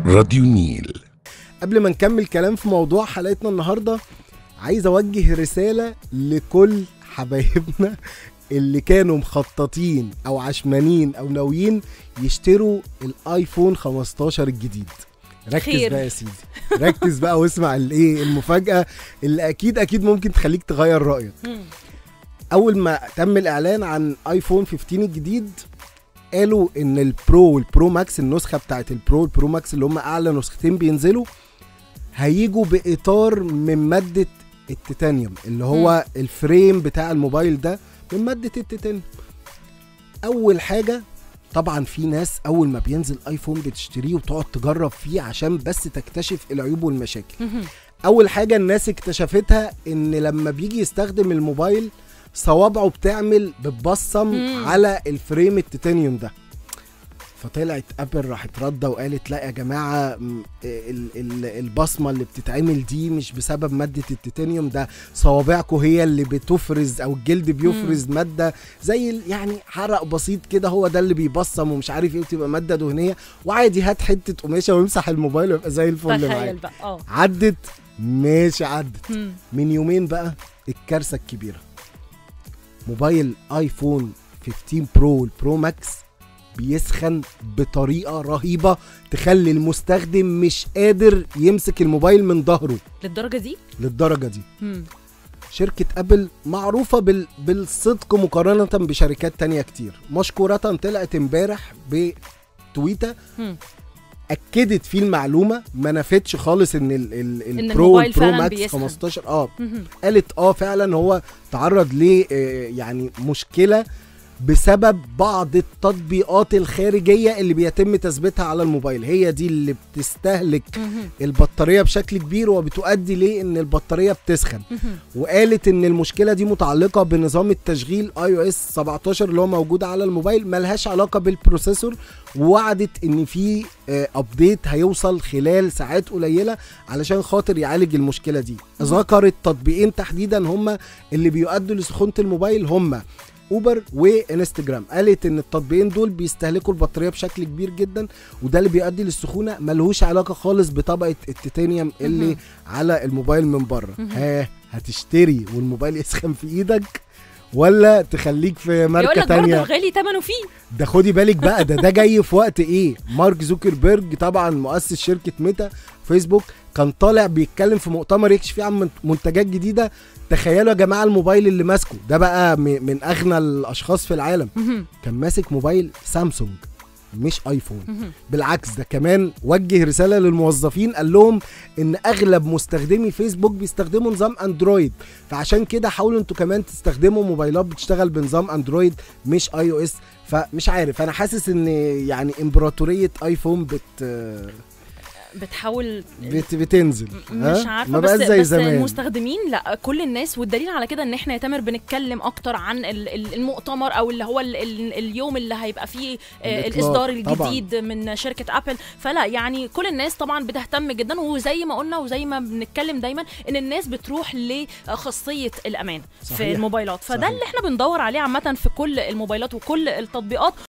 راديو نيل قبل ما نكمل كلام في موضوع حلقتنا النهارده عايز اوجه رساله لكل حبايبنا اللي كانوا مخططين او عشمانين او ناويين يشتروا الايفون 15 الجديد ركز خير. بقى يا سيدي ركز بقى واسمع الايه المفاجاه اللي اكيد اكيد ممكن تخليك تغير رايك مم. اول ما تم الاعلان عن ايفون 15 الجديد قالوا ان البرو والبرو ماكس النسخه بتاعت البرو والبرو ماكس اللي هم اعلى نسختين بينزلوا هيجوا باطار من ماده التيتانيوم اللي هو الفريم بتاع الموبايل ده من ماده التيتانيوم اول حاجه طبعا في ناس اول ما بينزل ايفون بتشتريه وتقعد تجرب فيه عشان بس تكتشف العيوب والمشاكل مهم. اول حاجه الناس اكتشفتها ان لما بيجي يستخدم الموبايل صوابعه بتعمل بتبصم مم. على الفريم التيتانيوم ده فطلعت ابل راحت رده وقالت لا يا جماعه م- ال- ال- البصمه اللي بتتعمل دي مش بسبب ماده التيتانيوم ده صوابعكم هي اللي بتفرز او الجلد بيفرز ماده زي ال- يعني حرق بسيط كده هو ده اللي بيبصم ومش عارف ايه بتبقى ماده دهنيه وعادي هات حته قماشه وامسح الموبايل ويبقى زي الفل معاك تخيل بقى اه عدت ماشي عدت مم. من يومين بقى الكارثه الكبيره موبايل ايفون 15 برو والبرو ماكس بيسخن بطريقه رهيبه تخلي المستخدم مش قادر يمسك الموبايل من ظهره للدرجه دي للدرجه دي مم. شركة أبل معروفة بال... بالصدق مقارنة بشركات تانية كتير مشكورة طلعت امبارح بتويتة مم. أكدت فيه المعلومة ما نفتش خالص إن ال... ال... إن البرو الموبايل والبرو فعلاً ماكس بيسخن. 15 اه مهم. قالت اه فعلا هو تعرض ل آه، يعني مشكله بسبب بعض التطبيقات الخارجيه اللي بيتم تثبيتها على الموبايل هي دي اللي بتستهلك مهم. البطاريه بشكل كبير وبتؤدي ليه ان البطاريه بتسخن مهم. وقالت وقالت ان المشكله دي متعلقه بنظام التشغيل اي او اس 17 اللي هو موجود على الموبايل ملهاش علاقه بالبروسيسور ووعدت ان في ابديت هيوصل خلال ساعات قليله علشان خاطر يعالج المشكله دي ذكرت تطبيقين تحديدا هم اللي بيؤدوا لسخونه الموبايل هم اوبر وانستجرام قالت ان التطبيقين دول بيستهلكوا البطاريه بشكل كبير جدا وده اللي بيؤدي للسخونه ملهوش علاقه خالص بطبقه التيتانيوم اللي مهم. على الموبايل من بره مهم. ها هتشتري والموبايل يسخن في ايدك ولا تخليك في يقول ماركه لك برضه تانية غالي ثمنه فيه ده خدي بالك بقى ده ده جاي في وقت ايه مارك زوكربيرج طبعا مؤسس شركه ميتا فيسبوك كان طالع بيتكلم في مؤتمر يكشف فيه عن منتجات جديده تخيلوا يا جماعه الموبايل اللي ماسكه ده بقى م- من اغنى الاشخاص في العالم مهم. كان ماسك موبايل سامسونج مش ايفون مهم. بالعكس ده كمان وجه رساله للموظفين قال لهم ان اغلب مستخدمي فيسبوك بيستخدموا نظام اندرويد فعشان كده حاولوا انتوا كمان تستخدموا موبايلات بتشتغل بنظام اندرويد مش اي او اس فمش عارف انا حاسس ان يعني امبراطوريه ايفون بت بتحاول بت بتنزل مش ها؟ عارفه ما بس بقاش زي بس زمان المستخدمين لا كل الناس والدليل على كده ان احنا يا تامر بنتكلم اكتر عن ال- ال- المؤتمر او اللي هو ال- ال- اليوم اللي هيبقى فيه آه، الإطلاق. الاصدار طبعاً. الجديد من شركه ابل فلا يعني كل الناس طبعا بتهتم جدا وزي ما قلنا وزي ما بنتكلم دايما ان الناس بتروح لخاصيه الامان صحيح. في الموبايلات فده صحيح. اللي احنا بندور عليه عامه في كل الموبايلات وكل التطبيقات